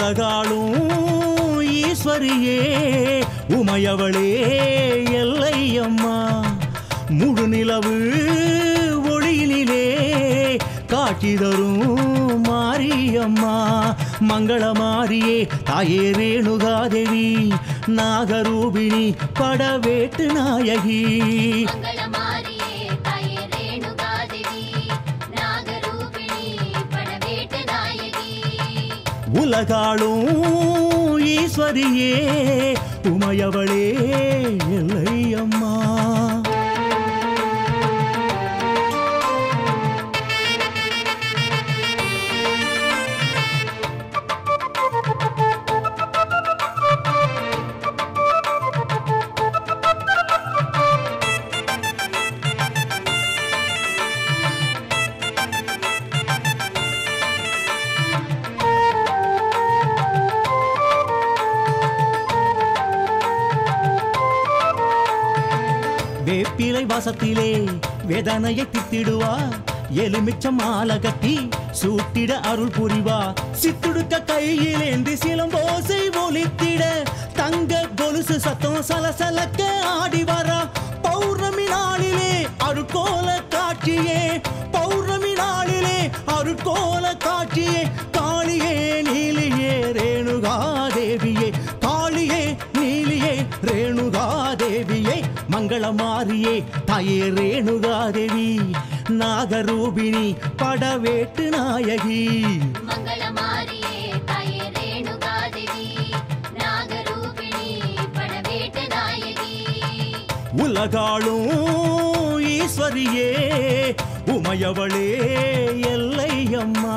உலகாளும் ஈஸ்வரியே உமையவளே எல்லையம்மா முழு நிலவு ஒளியினிலே காட்சி தரும் மாரியம்மா மங்கள மாரியே தாயே ரேணுகாதேவி நாகரூபிணி படவேட்டு நாயகி மங்களமாரியே தாயே ரேணுகாதேவி நாகரூபிணி படவேட்டு நாயகி உலகாளும் ஈஸ்வரியே உமையவளே எல்லையம்மா வேப்பிலை வாசத்திலே வேதனையை தித்திடுவா எலுமிச்சம் மாலை கட்டி சூட்டிட அருள் புரிவா சித்துடுக்க கையிலேந்தி சிலம்போசை ஒலித்திட தங்க கொலுசு சத்தம் சலசலக்க ஆடி வரா பௌர்ணமி நாளிலே அருட்கோல காட்சியே பௌர்ணமி நாளிலே அருட்கோல காட்சியே காளியே நீலியே ரேணுகாதேவியே காளியே நீலியே ரேணுகாதேவியே மங்களமாரியே தாயே ரேணுகாதேவி நாகரூபிணி படவேட்டு நாயகி மங்களமாரியே தாயே ரேணுகாதேவி நாகரூபிணி படவேட்டு நாயகி உலகாளும் ஈஸ்வரியே உமையவளே எல்லையம்மா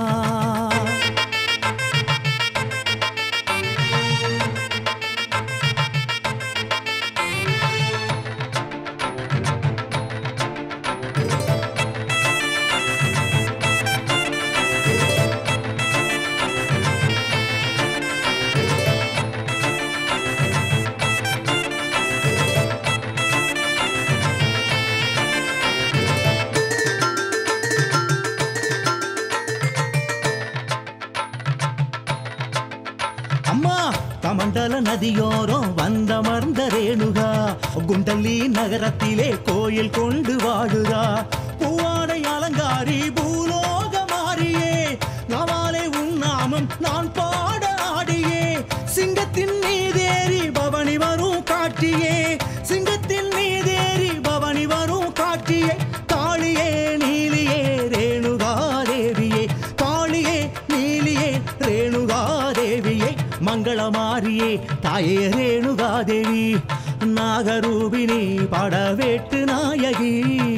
அம்மா கமண்டல நதியோரம் வந்தமர்ந்த ரேணுகா குண்டலி நகரத்திலே கோயில் கொண்டு வாழுதா பூவாடை அலங்காரி பூலோக மாறியே நவாலே உன் நாமம் நான் பாட ஆடியே சிங்கத்தின் மீதேறி பவனி வரும் காட்சியே சிங்கத்தின் மீதேறி பவனி வரும் காட்சியே காளியே நீலியே ரேணுகாதேவியே காளியே நீலியே ரேணுகாதேவியே மங்களமாரியே தாயே ரேணுகாதேவி நாகரூபிணி படவேட்டு நாயகி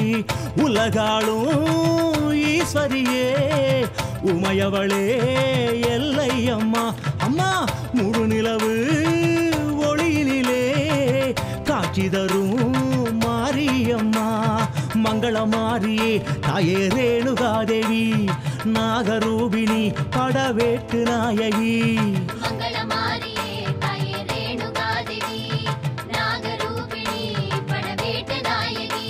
உலகாளும் ஈஸ்வரியே உமையவளே எல்லையம்மா அம்மா முழு நிலவு ஒளியினிலே காட்சி தரும் மாரியம்மா மங்களமாரியே தாயே ரேணுகாதேவி நாகரூபிணி படவேட்டு நாயகி மங்களமாரியே தாயே ரேணுகாதேவி நாகரூபிணி படவேட்டு நாயகி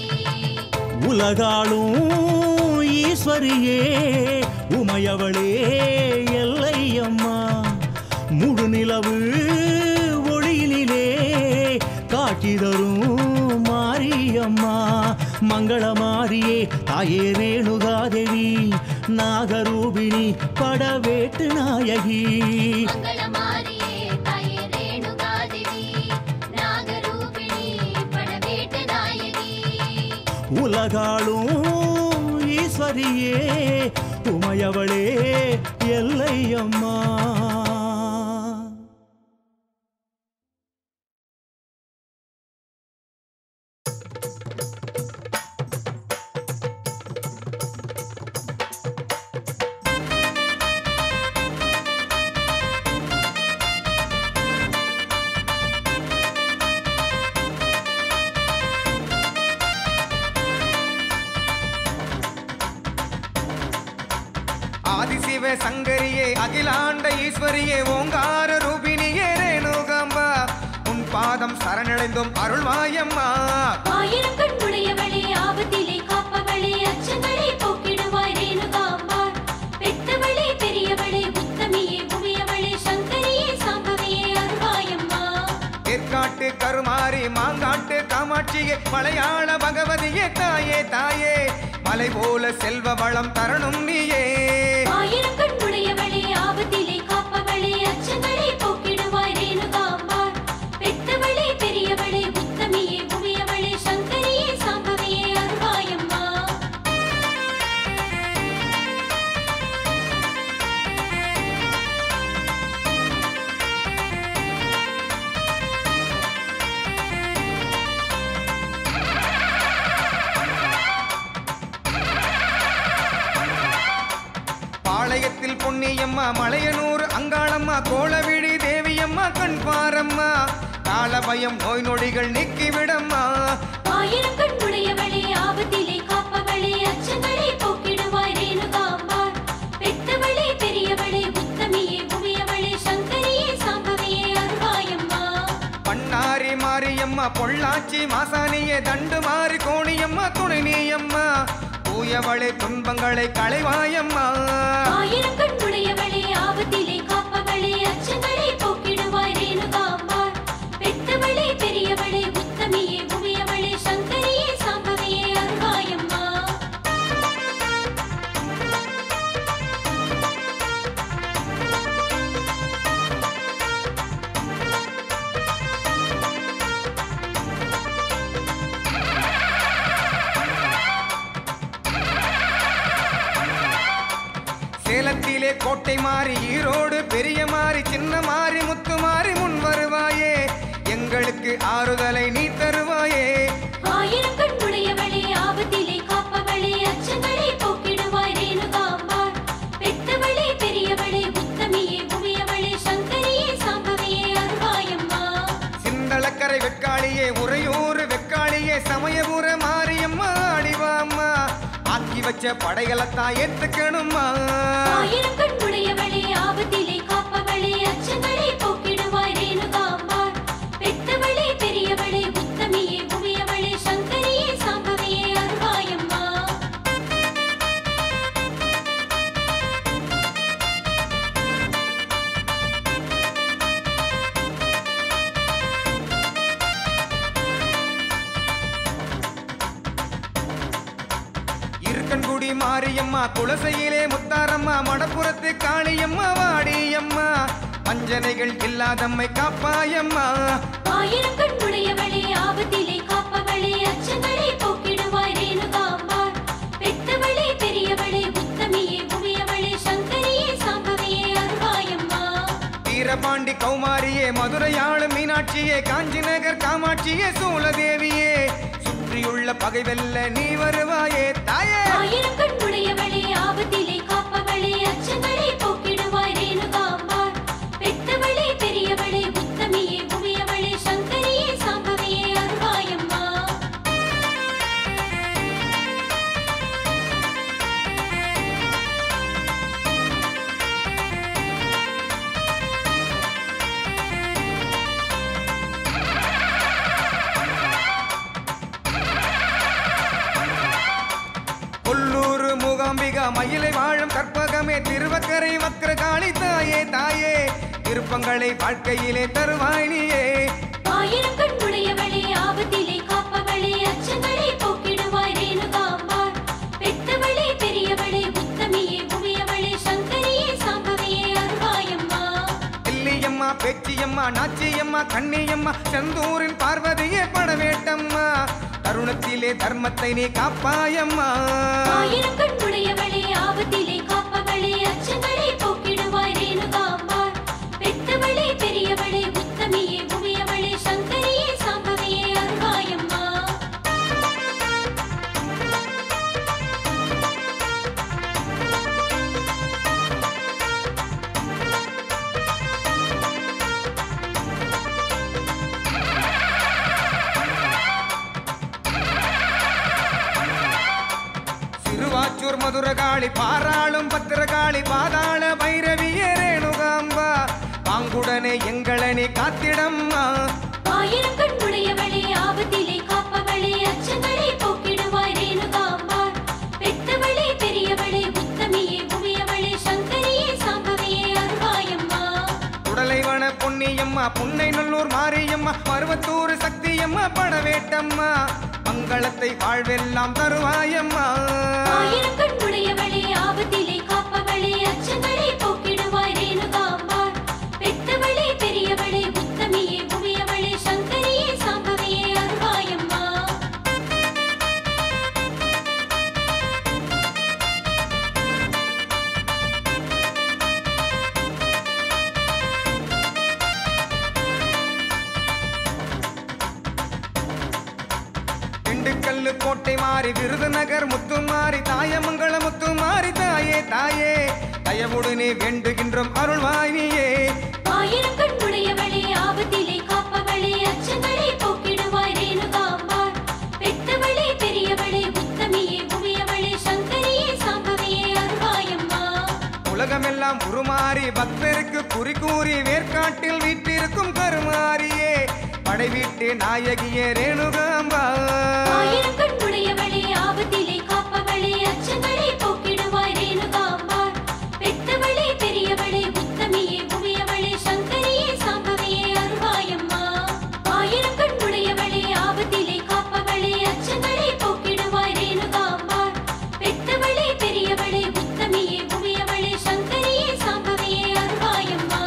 உலகாளும் ஈஸ்வரியே உமையவளே எல்லையம்மா முழு நிலவு ஒளியினிலே காட்சி தரும் மாரியம்மா மங்களமாரியே தாயே ரேணுகாதேவி நாகரூபிணி படவேட்டு நாயகி மங்களமாரியே தாயே ரேணுகாதேவி நாகரூபிணி படவேட்டு நாயகி உலகாளும் ஈஸ்வரியே உமையவளே எல்லையம்மா ஆதிசிவ சங்கரியே அகிலாண்ட ஈஸ்வரியே ஓங்கார ரூபிணியே ரேணுகாம்பா உன் பாதம் சரணடைந்தோம் அருள்வாயம்மா ஆயிரம் கண்ணுடையவளே ஆபத்திலே காப்பவளே அச்சங்களை போக்கிடுவாய் ரேணுகாம்பாள் பெத்தவளே பெரியவளே உத்தமியே உமையவளே சங்கரியே காமாட்சியே மலையாள பகவதியே தாயே தாயே மலை போல செல்வ வளம் தரணும் நீயே ஆயிரம் கண்ணுடையவளே ஆபத்திலே காப்பவளே அச்சங்களை போக்கிடுவாய் ரேணுகாம்பாள் பெத்தவளே பெரியவளே உத்தமியே புவியவளே சங்கரியே சாம்பவியே அருவாயம்மா பாளையத்தில் பொன்னியம்மா மலையனூர் அங்காளம்மா கோலவிழி தேவியம்மா கண் பாரம்மா காலபயம் நோய் நொடிகள் நீக்கிவிடம்மா ஆயிரம் கண்ணுடையவளே ஆபத்திலே காப்பவளே அச்சங்களை போக்கிடுவாய் ரேணுகாம்பாள் பெத்தவளே பெரியவளே உத்தமியே புவியவளே சங்கரியே சாம்பவியே அருவாயம்மா பண்ணாரி மாரியம்மா பொள்ளாச்சி மாசாணியே தண்டு மாறி கோணியம்மா துணை நீயம்மா தூயவளே துன்பங்களை களைவாயம்மா ஆயிரம் கண்ணுடையவளே ஆபத்திலே காப்பவளே அச்சங்களை போக்கிடுவாய் ரேணுகாம்பாள் பெத்தவளே பெரியவளே உத்தமியே புவியவளே சங்கரியே சாம்பவியே அருவாயம்மா சேலத்திலே கோட்டை மாறி ஈரோடு பெரிய மாறி சின்ன மாறி முத்து மாறி முன் வருவாயே எங்களுக்கு ஆறுதலை நீ தருவாயே ஆயிரம் கண்ணுடையவளே ஆபத்திலே காப்பவளே அச்சங்களை போக்கிடுவாய் ரேணுகாம்பாள் பெத்தவளே பெரியவளே உத்தமியே புவியவளே சங்கரியே சாம்பவியே அருவாயம்மா சிந்தளக்கரை வெக்காளியே உறையூர் வெக்காளியே சமயபுர மாரியம்மா அடிவாம்மா ஆக்கி வச்ச படைகளத்தான் ஏத்துக்கணுமா ஆயிரம் கண்ணுடையவளே ஆபத்திலே காப்பவளே அச்சங்களை போக்கிடுவாய் ரேணுகாம்பாள் பெத்தவளே பெரியவளே உத்தமியே புவியவளே சங்கரியே சாம்பவியே அருவாயம்மா இருக்கன்குடி மாரியம்மா குலசையிலே முத்தாரம்மா மடப்புறத்து காளியம்மா வாடியம்மா வஞ்சனைகள் இல்லாதம்மை காப்பாயம்மா ஆயிரம் கண்ணுடையவளே ஆபத்திலே காப்பவளே அச்சங்களை போக்கிடுவாய் ரேணுகாம்பாள் பெத்தவளே பெரியவளே உத்தமியே புவியவளே சங்கரியே சாம்பவியே அருவாயம்மா வீரபாண்டி கௌமாரியே மதுரையாளும் மீனாட்சியே காஞ்சி நகர் காமாட்சியே சூலதேவியே சுற்றியுள்ள பகை வெல்ல நீ வருவாயே தாயே ஆயிரம் கண்ணுடையவளே ஆபத்திலே காப்பவளே அச்சங்களை போக்கிடுவாய் ரேணுகாம்பாள் பெத்தவளே பெரியவளே உத்தமியே புவியவளே சங்கரியே சாம்பவியே அருவாயம்மா கொல்லூர் மூகாம்பிகா மயிலை வாழும் கற்பகமே திருவக்கரை வக்ரகாளி தாயே தாயே விருப்பங்களை வாழ்க்கையிலே தருவாய் நீயே ஆயிரம் கண்ணுடையவளே ஆபத்திலே காப்பவளே அச்சங்களை போக்கிடுவாய் ரேணுகாம்பாள் பெத்தவளே பெரியவளே உத்தமியே புவியவளே சங்கரியே சாம்பவியே அருவாயம்மா தில்லியம்மா பேச்சியம்மா நாச்சியம்மா கண்ணியம்மா செந்தூரின் பார்வதியே படவேட்டம்மா தருணத்திலே தர்மத்தை நீ காப்பாயம்மா ஆயிரம் கண்ணுடையவளே ஆபத்திலே காப்பவளே அச்சங்களை போக்கிடுவாய் ரேணுகாம்பாள் பெத்தவளே பெரியவளே உத்தமியே புவியவளே சங்கரியே சாம்பவியே அருவாயம்மா சிறுவாச்சூர் மதுரகாளி பாராளும் பத்திரகாளி பாதாள பைரவியே ரேணுகாம்பா பாங்குடனே எங்களை நீ காத்திடம்மா ஆயிரம் கண்ணுடையவளே ஆபத்திலே காப்பவளே அச்சங்களை போக்கிடுவாய் ரேணுகாம்பாள் பெத்தவளே பெரியவளே உத்தமியே புவியவளே சங்கரியே சாம்பவியே அருவாயம்மா உடலைவன பொன்னியம் அம்மா புன்னை நல்லூர் மாரியம்மா மருவத்தூர் சக்தியம்மா படவேட்டம்மா மங்களத்தை வாழ்வெல்லாம் தருவாயம்மா ஆயிரம் கண்ணுடையவளே ஆபத்திலே காப்பவளே அச்சங்களை போக்கிடுவாய் ரேணுகாம்பாள் பெத்தவளே பெரியவளே உத்தமியே புவியவளே சங்கரியே சாம்பவியே அருவாயம்மா திண்டுக்கல்லு கோட்டை மாறி விருதுநகர் முத்துமாரி தாயமங்கல முத்துமாரி தாயே தாயே தயவுடனே வேண்டுகின்றோம் அருள்வாய் நீயே ஆயிரம் கண்ணுடையவளே ஆபத்திலே காப்பவளே அச்சங்களை போக்கிடுவாய் ரேணுகாம்பாள் பெத்தவளே பெரியவளே உத்தமியே புவியவளே சங்கரியே சாம்பவியே அருவாயம்மா உலகமெல்லாம் உருமாறி பக்தருக்கு குறி கூறி வேர்க்காட்டில் வீட்டிருக்கும் கருமாரியே படை வீட்டு நாயகியே ரேணுகாம்பா ஆயிரம் கண்ணுடையவளே ஆபத்திலே காப்பவளே அச்சங்களை போக்கிடுவாய் ரேணுகாம்பாள் பெத்தவளே பெரியவளே உத்தமியே புவியவளே சங்கரியே சாம்பவியே அருவாயம்மா ஆயிரம் கண்ணுடையவளே ஆபத்திலே காப்பவளே அச்சங்களை போக்கிடுவாய் ரேணுகாம்பாள் பெத்தவளே பெரியவளே உத்தமியே புவியவளே சங்கரியே சாம்பவியே அருவாயம்மா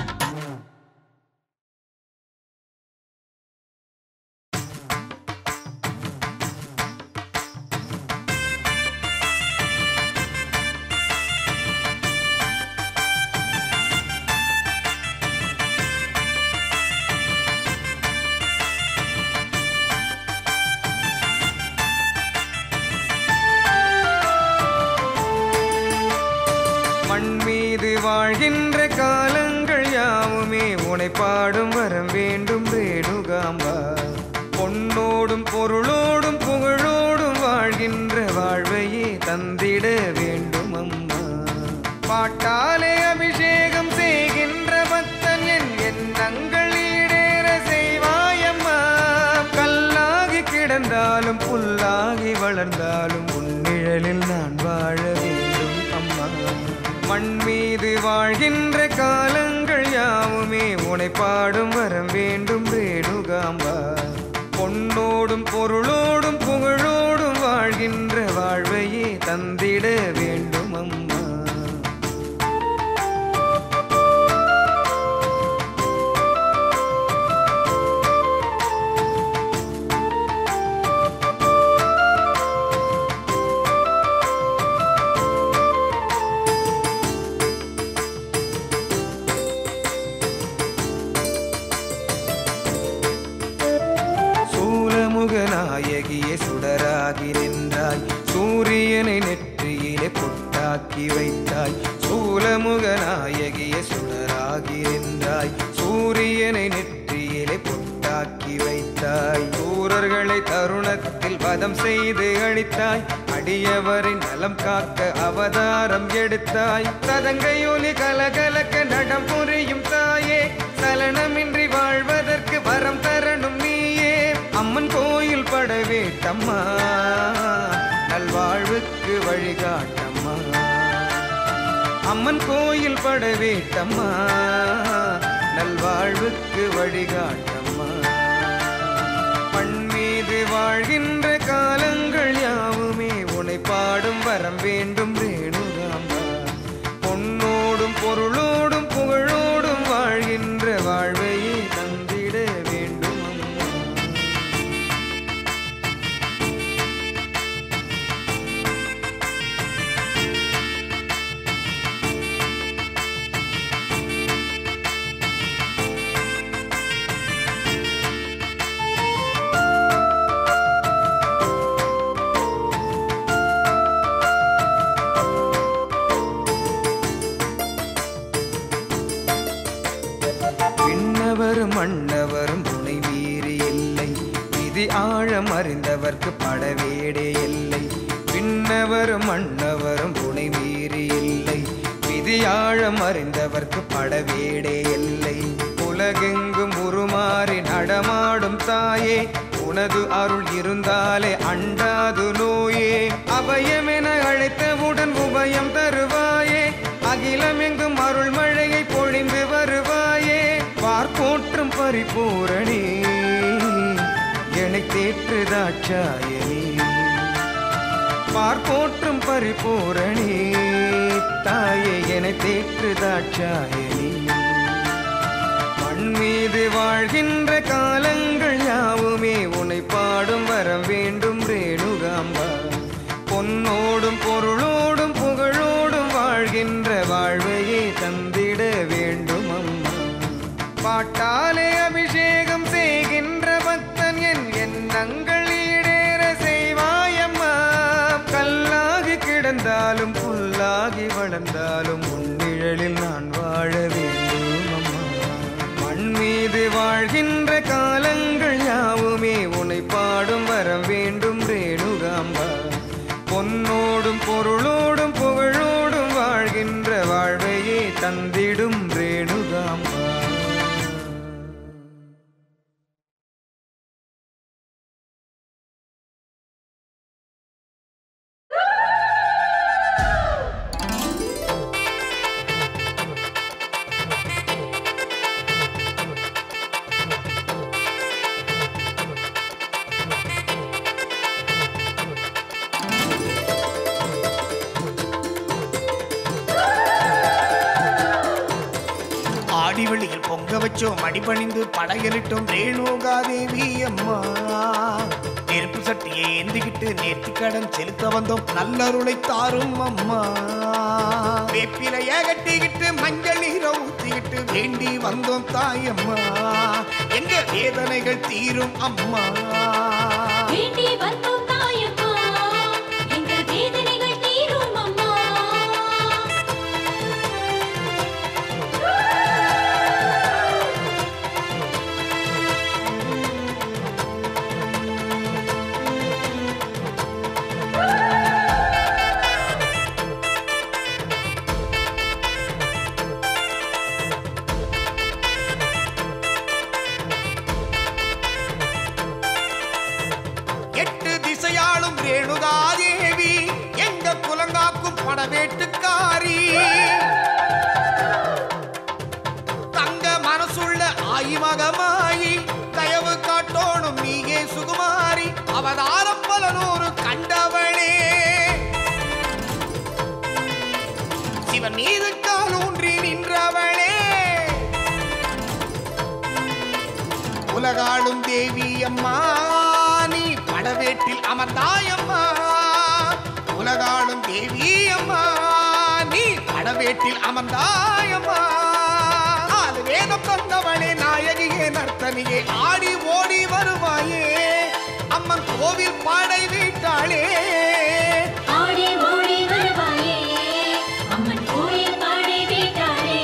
மண் மீது வாழ்கின்ற காலங்கள் யாவுமே உனை பாடும் வரம் வேண்டும் ரேணுகாம்பா பொன்னோடும் பொருளோடும் புகழோடும் வாழ்கின்ற வாழ்வையே தந்திட வேண்டும் அம்மா பாட்டாலே அபிஷேகம் செய்கின்ற பக்தன் என் எண்ணங்கள் ஈடேற செய்வாயம்மா கல்லாகி கிடந்தாலும் புல்லாகி வளர்ந்தாலும் உன்னிழலில் நான் வாழ வேண்டும் அம்மா மண் மீது வாழ்கின்ற காலங்கள் யாவுமே உனை பாடும் வரம் வேண்டும் ரேணுகாம்பா பொன்னோடும் பொருளோடும் புகழோடும் வாழ்கின்ற வாழ்வையே தந்திட வேண்டும் அம்மா சூலமுகநாயகியே சுடராகி நின்றாய் சூரியனை நெற்றியிலே பொட்டாக்கி வைத்தாய் சூலமுகநாயகியே சுடராகி நின்றாய் சூரியனை நெற்றியிலே பொட்டாக்கி வைத்தாய் சூரர்களை தருணத்தில் வதம் செய்து அழித்தாய் அடியவரின் நலம் காக்க அவதாரம் எடுத்தாய் சதங்கையொலி கலகலக்க நடம் புரியும் தாயே சலனமின்றி வாழ்வதற்கு வரம் தரணும் நீயே அம்மன் கோயில் படவேட்டம்மா நல்வாழ்வுக்கு வழிகாட்டம்மா அம்மன் கோயில் படவேட்டம்மா நல்வாழ்வுக்கு வழிகாட்டம்மா மண் மீது வாழ்கின்ற காலங்கள் யாவுமே உனை பாடும் வரம் வேண்டும் ரேணுகாம்பா பொன்னோடும் பொருளோடும் புகழோடும் வாழ்கின்ற வாழ்வையே தந்திட வேண்டும் அம்மா விண்ணவரும் மன்னவரும் துணை மீறி இல்லை விதி ஆழம் அறிந்தவர்க்கு படவேடே இல்லை விண்ணவரும் மன்னவரும் துணை மீறி இல்லை விதி ஆழம் அறிந்தவர்க்கு படவேடே இல்லை உலகெங்கும் உருமாறி நடமாடும் தாயே உனது அருள் இருந்தாலே அண்டாது நோயே அபயமென அழைத்தவுடன் உபயம் தருவாயே அகிலமெங்கும் அருள் மழையை பொழிந்து வருவாயே பார்க்கோட்டு தாட்சாயணி பார்ப்போற்றும் பரிபூரணி தாயே என தேற்று தாட்சாயணி மண் மீது வாழ்கின்ற காலங்கள் யாவுமே உன்னை பாடும் வரம் வேண்டும் ரேணுகாம்பா பொன்னோடும் பொருளோடும் புகழோடும் வாழ்கின்ற வாழ்வையே தந்திட வேண்டும் அம்மா பாட்டாலே அபிஷேகம் செய்கின்ற பக்தன் என் எண்ணங்கள் ஈடேற செய்வாயம்மா கல்லாகி கிடந்தாலும் புல்லாகி வளர்ந்தாலும் உன்னிழலில் நான் வாழ வேண்டும் அம்மா மண் மீது வாழ்கின்ற காலங்கள் யாவுமே உன்னை பாடும் வரம் வேண்டும் ரேணுகாம்பா பொன்னோடும் பொருளோடும் புகழோடும் வாழ்கின்ற வாழ்வையே தந்திடும் ரேணுகாம்பா ஆடி வெளியில் பொங்க வச்சோம் அடிபணிந்து படையலிட்டோம் ரேணுகா தேவி அம்மா நெருப்பு சட்டியை ஏந்திக்கிட்டு நேர்த்தி கடன் செலுத்த வந்தோம் நல்லருளை தாரும் அம்மா வேப்பிலைய கட்டிக்கிட்டு மஞ்சள் நீரை ஊத்திக்கிட்டு வேண்டி வந்தோம் தாயம்மா எங்க வேதனைகள் தீரும் அம்மா வேண்டி வந்தோம் தாயம்மா எங்கள் வேதனைகள் தீரும் அம்மா எட்டு திசையாளும் ரேணுகா தேவி எங்க குலங்காக்கும் படவேட்டுக்காரி தங்க மனசுள்ள ஆயிமகமாயி தயவு காட்டோணும் நீயே சுகுமாரி அவதாரம் பல நூறு கண்டவளே சிவன் மீது காலூன்றி நின்றவளே உலகாளும் தேவி அம்மா நீ படவேட்டில் அமர்ந்தாயம்மா உலகாளும் தேவி அம்மா நீ படவேட்டில் அமர்ந்தாயம்மா நாலு வேதம் தந்தவளே நாயகியே நர்த்தனியே ஆடி ஓடி வருவாயே அம்மன் கோவில் பாடை வீட்டாளே ஆடி ஓடி வருவாயே அம்மன் கோயில் பாடி வீட்டாளே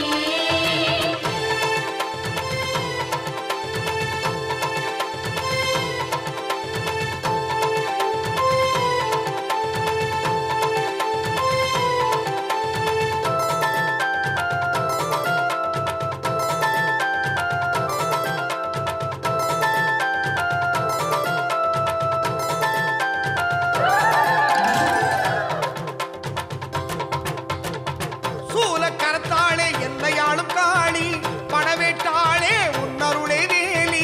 சூல கரத்தாளே எல்லையாளும் காளி படவேட்டாளே உன்னருளே வேலி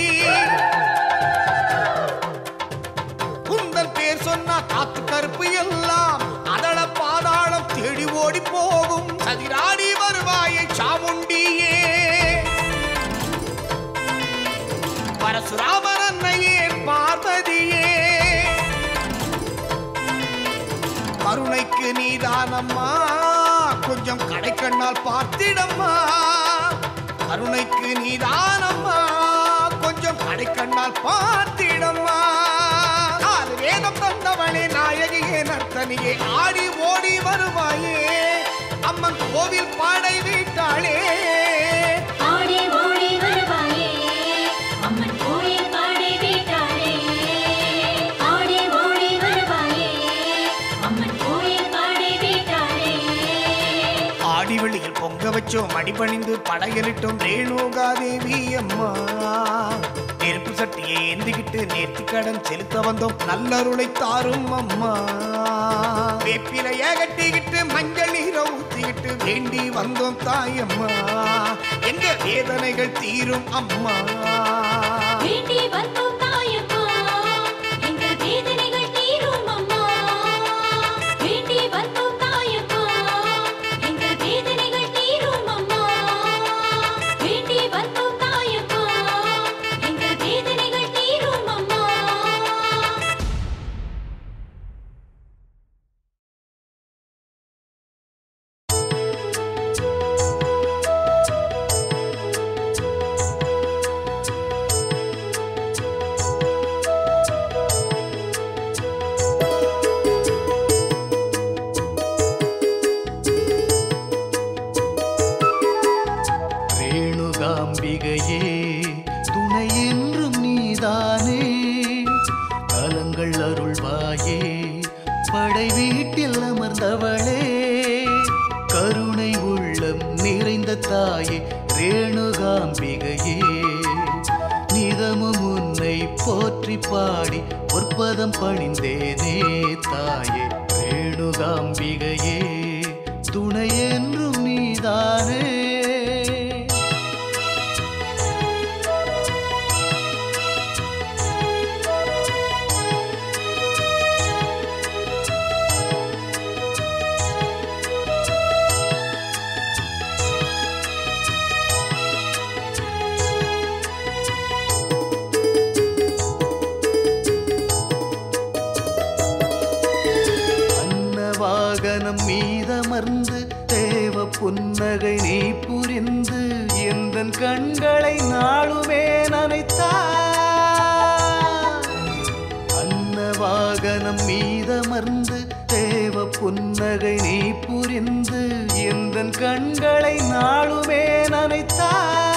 குந்தன் பேர் சொன்னா காத்து கருப்பு எல்லாம் அதள பாதாளம் தேடி ஓடி போகும் சதிராடி வருவாயை சாமுண்டியே பரசுராமர் அன்னையே பார்வதியே கருணைக்கு நீதானம்மா கொஞ்சம் கடைக்கண்ணால் பார்த்திடம்மா கருணைக்கு நீதானம்மா கொஞ்சம் கடைக்கண்ணால் பார்த்திடம்மா நாலு வேதம் தந்தவளே நாயகியே நர்த்தனியே ஆடி ஓடி வருவாயே அம்மன் கோவில் பாடை வீட்டாளே ஆடி ஓடி வருவாயே அம்மன் கோயில் பாடி வீட்டாளே ஆடி ஓடி வருவாயே அம்மன் கோயில் பாடி வீட்டாளே ஆடி வெளியில் பொங்க வச்சோம் அடிபணிந்து படையலிட்டோம் ரேணுகா தேவி அம்மா நெருப்பு சட்டியை ஏந்திக்கிட்டு நேர்த்தி கடன் செலுத்த வந்தோம் நல்லருளை தாரும் அம்மா வேப்பிலைய கட்டிக்கிட்டு மஞ்சள் நீரை ஊத்திக்கிட்டு வேண்டி வந்தோம் தாயம்மா எங்க வேதனைகள் தீரும் அம்மா வேண்டி வந்தோம் தாயம்மா எங்கள் தாயே ரேணுகாம்பிகையே நிதமும் உன்னை போற்றி பாடி பொற்பதம் பணிந்தேனே தாயே ரேணுகாம்பிகையே துணை என்றும் நீதானே அன்னவாகனம் மீதமர்ந்து தேவ புன்னகை நீ புரிந்து எந்தன் கண்களை நாளுமே நனைத்தாய் அன்னவாகனம் மீதமர்ந்து தேவ புன்னகை நீ புரிந்து எந்தன் கண்களை நாளுமே நனைத்தாய்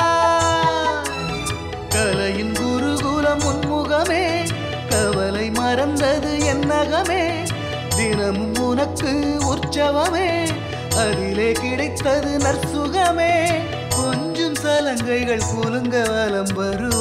கலையின் குருகுலம் உன்முகமே கவலை மறந்தது என்னகமே தினமும் உனக்கு உற்சவமே அதிலே கிடைத்தது நற்சுகமே கொஞ்சம் சலங்கைகள் குலுங்க வலம்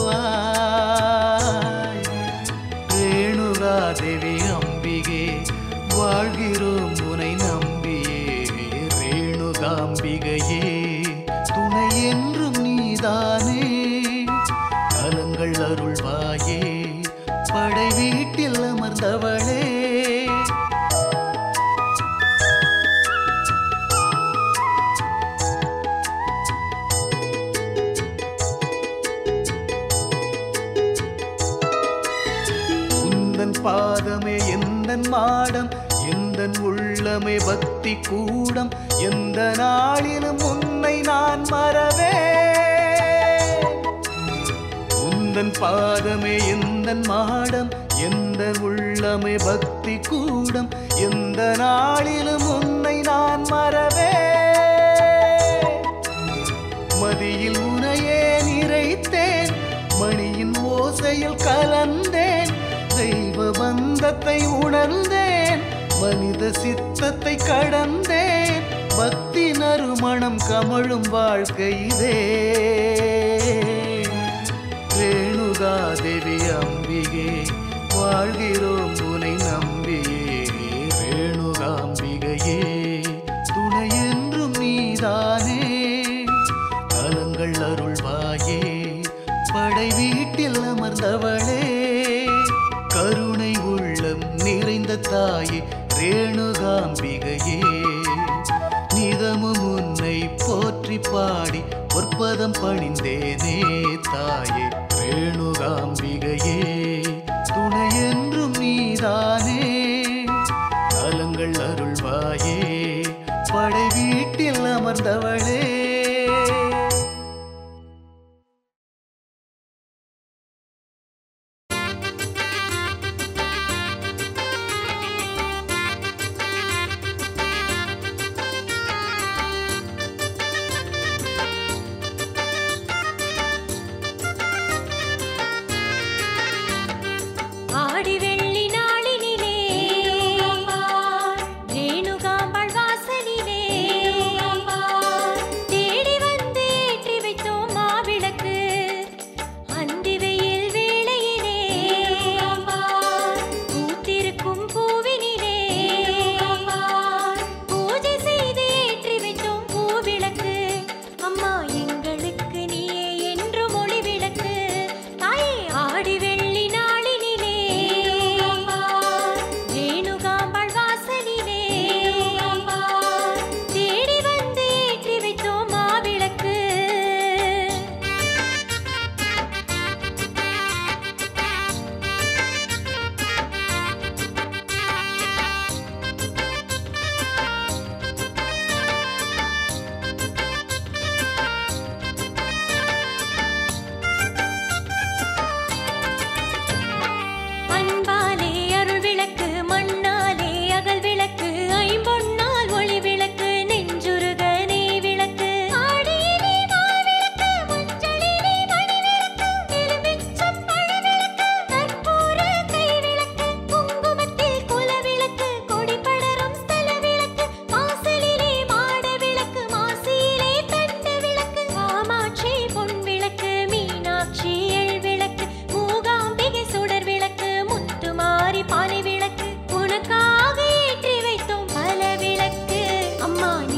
வருவாய் ரேணுகா தேவி அம்பிகே வாழ்கிறோம் உனை நம்பியே ரேணுகாம்பிகையே துணை என்றும் நீதானே கலங்கள் அருள்வாயே படை வீட்டில் அமர்ந்தவளே உந்தன் பாதமே எந்தன் மாடம் எந்தன் உள்ளமே பக்தி கூடம் எந்த நாளிலும் உன்னை நான் மறவே உந்தன் பாதமே எந்தன் மாடம் எந்த உள்ளமே பக்தி கூடம் எந்த நாளிலும் உன்னை நான் மறவே மதியில் உனையே நிறைத்தேன் மணியின் ஓசையில் கலந்தேன் தெய்வ பந்தத்தை உணர்ந்தேன் மனித சித்தத்தை கடந்தேன் பக்தி நறுமணம் கமழும் வாழ்க்கை இதே ரேணுகா தேவி அம்பிகே வாழ்கிறோம் உனை நம்பியே ரேணுகாம்பிகையே துணை என்றும் நீதானே கலங்கள் அருள்வாயே படை வீட்டில் அமர்ந்தவளே கருணை உள்ளம் நிறைந்த தாயே ரேணுகாம்பிகையே நிதமும் உன்னை போற்றி பாடி பொற்பதம் பணிந்தேனே தாயே ரேணுகாம்பிகையே துணை என்றும் நீதானே நலங்கள் அருள்வாயே படை வீட்டில் அமர்ந்தவளே ஆடி வெள்ளி நாளினிலே ரேணுகாம்பாள் வாசலிலே அம்மா